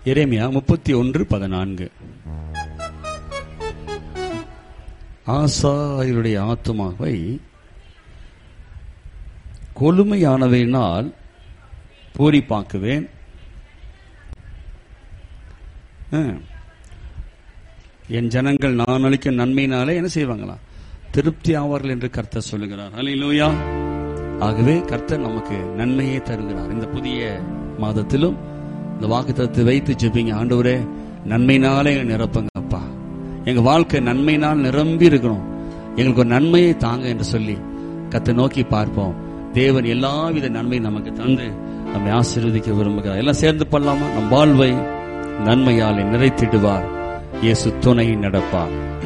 எரேமியா முப்பத்தி ஒன்று பதினான்கு ஆசாரியருடைய ஆத்துமாவை கொழுமையானவையினால் பூரிப்பாக்குவேன் ஆ. என் ஜனங்கள் நான் அளிக்கும் நன்மையினாலே என்ன செய்வாங்களாம் திருப்தி ஆவார்கள் என்று கர்த்தர் சொல்லுகிறார் அல்லேலூயா ஆகவே கர்த்தர் நமக்கு நன்மையே தருகிறார் இந்த புதிய மாதத்திலும் இந்த வாக்குத்தத்தை வைத்து ஜெபிங்க ஆண்டவரே நன்மையினாலே எங்களை நிரப்புங்க அப்பா எங்க வாழ்க்கை நன்மையினால் நிரம்பி இருக்கணும் எங்களுக்கு ஒரு நன்மையை தாங்க என்று சொல்லி கத்தை நோக்கி பார்ப்போம் தேவன் எல்லாவித நன்மை நமக்கு தந்து நம்மை ஆசீர்வதிக்க விரும்புகிறார் எல்லாம் சேர்ந்து பண்ணலாமா நம் வாழ்வை நன்மையாலே நிறைத்திடுவார் இயேசு துணை நடப்பார்